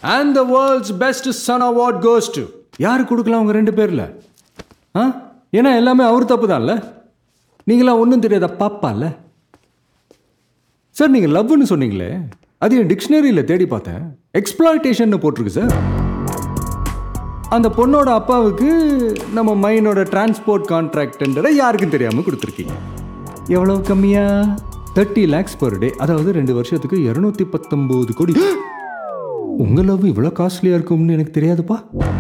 and the world's best son award goes to யார் கொடுக்கலாம் அவங்க ரெண்டு பேர்ல ஆ ஏன்னா எல்லாமே அவர் தப்பு தான்ல நீங்களாம் ஒன்றும் தெரியாத பாப்பால சார் நீங்கள் லவ்னு சொன்னீங்களே அது என் டிக்ஷனரியில் தேடி பார்த்தேன் எக்ஸ்ப்ளாய்டேஷன் போட்டிருக்கு சார் அந்த பொண்ணோட அப்பாவுக்கு நம்ம மைனோட டிரான்ஸ்போர்ட் கான்ட்ராக்டரை யாருக்கும் தெரியாமல் கொடுத்துருக்கீங்க எவ்வளோ கம்மியா தேர்ட்டி லேக்ஸ் பர் டே அதாவது ரெண்டு வருஷத்துக்கு இரநூத்தி பத்தொம்போது கோடி உங்க லவ் இவ்வளோ காஸ்ட்லியாக இருக்கும்னு எனக்கு தெரியாதுப்பா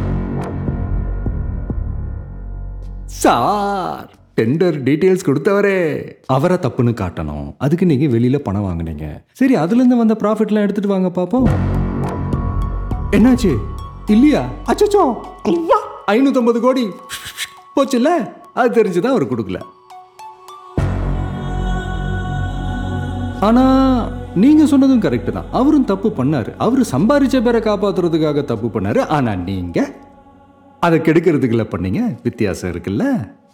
சார் டெண்டர் டீட்டெயில்ஸ் கொடுத்தவரே அவரை தப்புன்னு காட்டணும் அதுக்கு நீங்க வெளியில பணம் வாங்குனீங்க சரி அதுலேருந்து வந்த ப்ராஃபிட்லாம் எடுத்துட்டு வாங்க பார்ப்போம் என்னாச்சு இல்லையா அச்சச்சோ ஐநூத்தம்பது கோடி போச்சுல்ல அது தெரிஞ்சுதான் அவர் கொடுக்கல ஆனா நீங்க சொன்னதும் கரெக்ட் தான் அவரும் தப்பு பண்ணாரு அவரு சம்பாரிச்ச பேரை காப்பாத்துறதுக்காக தப்பு பண்ணாரு ஆனா நீங்க அதை கெடுக்கிறதுக்குள்ள பண்ணீங்க வித்தியாசம் இருக்குல்ல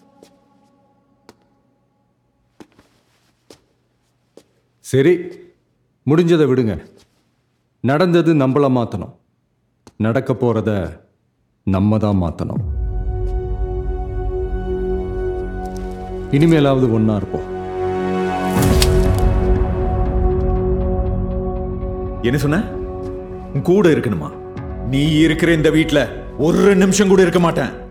சரி முடிஞ்சதை விடுங்க நடந்தது நம்மள மாத்தணும் நடக்க போறத நம்ம தான் மாத்தணும் இனிமேலாவது ஒண்ணா இருப்போம் என்ன சொன்ன உன் கூட இருக்கணுமா நீ இருக்கிற இந்த வீட்ல ஒரு நிமிஷம் கூட இருக்க மாட்டேன்